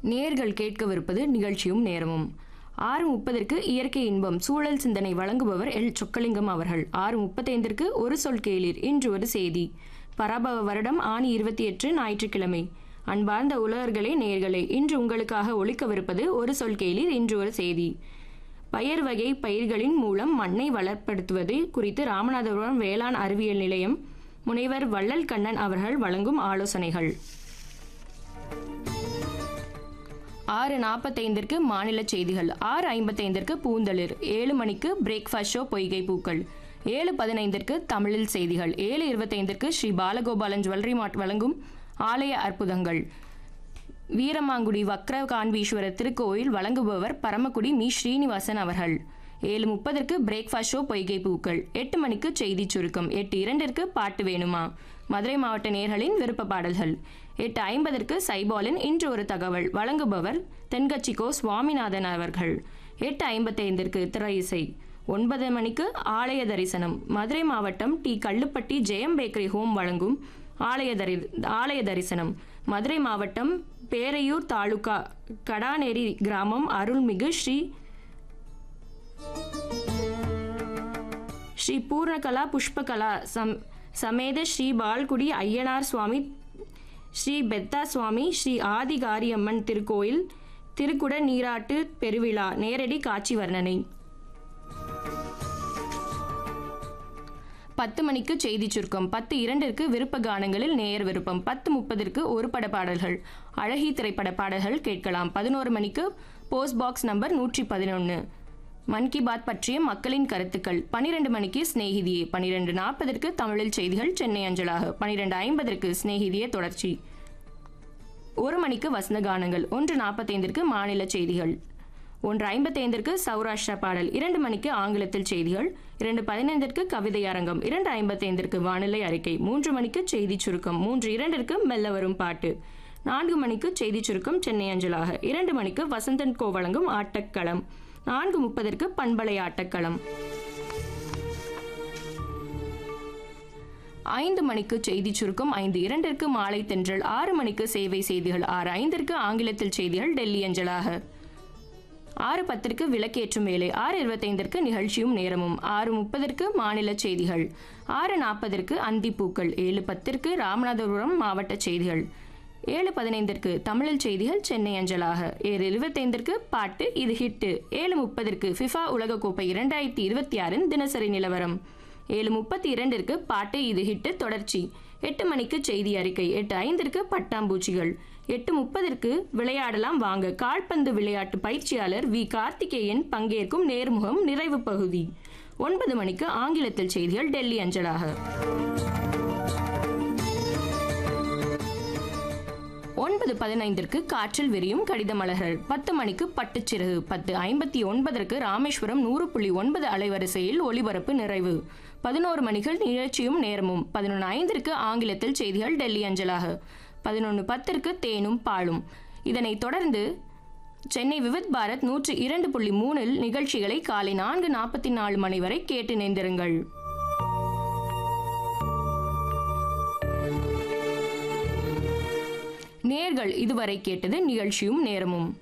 நேர்கள் கேட்கவிருப்பது நிகழ்ச்சியும் நேரமும் ஆறு முப்பதற்கு இயற்கை இன்பம் சூழல் சிந்தனை வழங்குபவர் எல் சொக்கலிங்கம் அவர்கள் ஆறு முப்பத்தைந்திற்கு ஒரு சொல் கேளீர் இன்று ஒரு செய்தி பராபவ வருடம் ஆணி இருபத்தி எட்டு ஞாயிற்றுக்கிழமை அன்பார்ந்த உலகர்களே நேர்களே இன்று உங்களுக்காக ஒழிக்கவிருப்பது ஒரு சொல் கேளீர் இன்று ஒரு செய்தி பயிர் வகை பயிர்களின் மூலம் மண்ணை வளப்படுத்துவது குறித்து ராமநாதபுரம் வேளாண் அறிவியல் நிலையம் முனைவர் வள்ளல் கண்ணன் அவர்கள் வழங்கும் ஆலோசனைகள் ஆறு நாற்பத்தைந்திற்கு மாநில செய்திகள் ஆறு ஐம்பத்தைந்திற்கு பூந்தளிர் ஏழு மணிக்கு பிரேக்ஃபாஸ்ட் ஷோ பொய்கை பூக்கள் ஏழு பதினைந்திற்கு தமிழில் செய்திகள் ஏழு இருபத்தைந்திற்கு ஸ்ரீ பாலகோபாலன் ஜுவல்லரி மார்ட் வழங்கும் ஆலய அற்புதங்கள் வீரமாங்குடி வக்ர காண்பீஸ்வரர் திருக்கோயில் வழங்குபவர் பரமக்குடி மீ ஸ்ரீனிவாசன் அவர்கள் ஏழு முப்பதற்கு பிரேக்ஃபாஸ்ட் ஷோ பொய்கை பூக்கள் எட்டு மணிக்கு செய்தி சுருக்கம் எட்டு இரண்டிற்கு பாட்டு வேணுமா மதுரை மாவட்ட நேர்களின் விருப்ப பாடல்கள் எட்டு ஐம்பதற்கு சைபாலின் இன்று ஒரு தகவல் வழங்குபவர் தென்கட்சிக்கோ சுவாமிநாதன் அவர்கள் எட்டு ஐம்பத்தைந்திற்கு திரை இசை ஒன்பது மணிக்கு ஆலய தரிசனம் மதுரை மாவட்டம் T Kallupatti Jayam bakery home வழங்கும் ஆலய தரி ஆலய தரிசனம் மதுரை மாவட்டம் பேரையூர் தாலுகா கடாநேரி கிராமம் அருள்மிகு ஸ்ரீ ஸ்ரீ பூர்ணகலா புஷ்பகலா சம் சமேத ஸ்ரீ பால்குடி ஐயனார் சுவாமி ஸ்ரீ பெத்தா சுவாமி ஸ்ரீ ஆதிகாரியம்மன் திருக்கோயில் திருக்குட நீராட்டு பெருவிழா நேரடி காட்சி வர்ணனை பத்து மணிக்கு செய்தி சுருக்கம் பத்து இரண்டிற்கு விருப்ப கானங்களில் நேயர் விருப்பம் பத்து முப்பதற்கு ஒரு பட பாடல்கள் அழகி திரைப்பட பாடல்கள் கேட்கலாம் பதினோரு மணிக்கு போஸ்ட் பாக்ஸ் நம்பர் நூற்றி பதினொன்று மன் கி பாத் பற்றிய மக்களின் கருத்துக்கள் பனிரெண்டு மணிக்கு ஸ்நேகிதியே பனிரெண்டு நாற்பதற்கு தமிழில் செய்திகள் சென்னை அஞ்சலாக பனிரெண்டு ஐம்பதற்கு ஸ்நேகிதியே தொடர்ச்சி ஒரு மணிக்கு வசந்த கானங்கள் ஒன்று நாற்பத்தைந்திற்கு மாநில செய்திகள் ஒன்று ஐம்பத்தைந்திற்கு சௌராஷ்டிரா பாடல் இரண்டு மணிக்கு ஆங்கிலத்தில் செய்திகள் இரண்டு பதினைந்திற்கு கவிதை அரங்கம் இரண்டு ஐம்பத்தைந்திற்கு வானிலை அறிக்கை மூன்று மணிக்கு செய்தி சுருக்கம் மூன்று இரண்டிற்கு மெல்ல வரும் பாட்டு நான்கு மணிக்கு செய்தி சுருக்கம் சென்னை அஞ்சலாக இரண்டு மணிக்கு வசந்தன் கோ வழங்கும் ஆட்டக்களம் நான்கு முப்பதற்கு பண்பலை ஆட்டக்களம் ஐந்து மணிக்கு செய்தி சுருக்கம் ஐந்து இரண்டிற்கு மாலை தென்றல் ஆறு மணிக்கு சேவை செய்திகள் ஆறு ஐந்திற்கு ஆங்கிலத்தில் செய்திகள் டெல்லி அஞ்சலாக ஆறு பத்திற்கு விளக்கேற்றும் வேலை ஆறு இருபத்தைந்திற்கு நிகழ்ச்சியும் நேரமும் ஆறு முப்பதற்கு மாநில செய்திகள் ஆறு நாற்பதற்கு அந்திப்பூக்கள் ஏழு பத்திற்கு ராமநாதபுரம் மாவட்ட செய்திகள் ஏழு பதினைந்திற்கு தமிழில் செய்திகள் சென்னை அஞ்சலாக ஏழு இருபத்தைந்திற்கு பாட்டு இது ஹிட்டு ஏழு முப்பதற்கு ஃபிஃபா உலகக்கோப்பை இரண்டாயிரத்தி இருபத்தி ஆறின் தினசரி நிலவரம் ஏழு முப்பத்தி இரண்டிற்கு பாட்டு இது ஹிட்டு தொடர்ச்சி எட்டு மணிக்கு செய்தி அறிக்கை எட்டு ஐந்திற்கு பட்டாம்பூச்சிகள் எட்டு முப்பதற்கு விளையாடலாம் வாங்க கால்பந்து விளையாட்டு பயிற்சியாளர் வி கார்த்திகேயன் பங்கேற்கும் நேர்முகம் நிறைவு பகுதி ஒன்பது மணிக்கு ஆங்கிலத்தில் செய்திகள் டெல்லி அஞ்சலாக ஒன்பது பதினைந்திற்கு காற்றில் விரியும் கடித மலர்கள் பத்து மணிக்கு பட்டுச்சிறகு பத்து ஐம்பத்தி ஒன்பதற்கு ராமேஸ்வரம் நூறு புள்ளி ஒன்பது அலைவரிசையில் ஒளிபரப்பு நிறைவு பதினோரு மணிகள் நிகழ்ச்சியும் நேரமும் பதினொன்று ஐந்திற்கு ஆங்கிலத்தில் செய்திகள் டெல்லி அஞ்சலாக பதினொன்று பத்திற்கு தேனும் பாலும் இதனைத் தொடர்ந்து சென்னை விவித் பாரத் நூற்று இரண்டு புள்ளி மூணில் நிகழ்ச்சிகளை காலை நான்கு நாற்பத்தி நாலு மணி வரை கேட்டு நேர்ந்திருங்கள் நேர்கள் இதுவரை கேட்டது நிகழ்ச்சியும் நேரமும்